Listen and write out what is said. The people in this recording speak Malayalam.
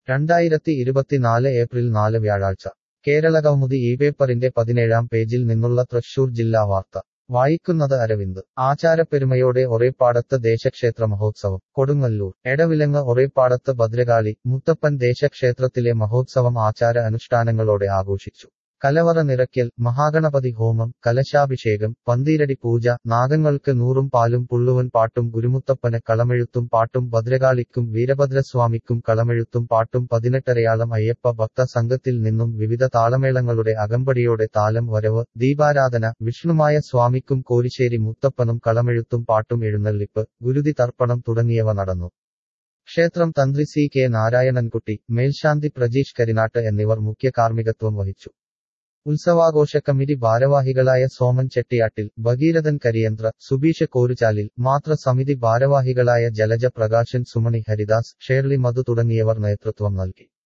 രണ്ടായിരത്തി ഇരുപത്തിനാല് ഏപ്രിൽ നാല് വ്യാഴാഴ്ച കേരളകൗമുദി ഈ പേപ്പറിന്റെ പതിനേഴാം പേജിൽ നിന്നുള്ള തൃശൂർ ജില്ലാ വാർത്ത വായിക്കുന്നത് അരവിന്ദ് ആചാരപ്പെരുമയോടെ ഒറേപ്പാടത്ത് ദേശക്ഷേത്ര മഹോത്സവം കൊടുങ്ങല്ലൂർ എടവിലങ്ങ് ഒറേപ്പാടത്ത് ഭദ്രകാളി മുത്തപ്പൻ ദേശക്ഷേത്രത്തിലെ മഹോത്സവം ആചാര അനുഷ്ഠാനങ്ങളോടെ ആഘോഷിച്ചു കലവറ നിറയ്ക്കൽ മഹാഗണപതി ഹോമം കലശാഭിഷേകം പന്തീരടി പൂജ നാഗങ്ങൾക്ക് നൂറും പാലും പുള്ളുവൻ പാട്ടും ഗുരുമുത്തപ്പന് കളമെഴുത്തും പാട്ടും ഭദ്രകാളിക്കും വീരഭദ്രസ്വാമിക്കും കളമെഴുത്തും പാട്ടും പതിനെട്ടരയാളം അയ്യപ്പ ഭക്ത സംഘത്തിൽ നിന്നും വിവിധ താളമേളങ്ങളുടെ അകമ്പടിയോടെ താലം വരവ് ദീപാരാധന വിഷ്ണുമായ സ്വാമിക്കും കോരിശ്ശേരി മുത്തപ്പനും കളമെഴുത്തും പാട്ടും എഴുന്നള്ളിപ്പ് ഗുരുതി തർപ്പണം തുടങ്ങിയവ നടന്നു ക്ഷേത്രം തന്ത്രി സി കെ നാരായണൻകുട്ടി മേൽശാന്തി പ്രജീഷ് കരിനാട്ട് എന്നിവർ മുഖ്യ കാർമ്മികത്വം വഹിച്ചു ഉത്സവാഘോഷ കമ്മിറ്റി ഭാരവാഹികളായ സോമൻ ചെട്ടിയാട്ടിൽ ഭഗീരഥൻ കരിയന്ത്ര സുബീഷ് കോരുചാലിൽ മാത്ര സമിതി ഭാരവാഹികളായ ജലജ പ്രകാശൻ സുമണി ഹരിദാസ് ഷേർലി മധു തുടങ്ങിയവർ നേതൃത്വം നൽകി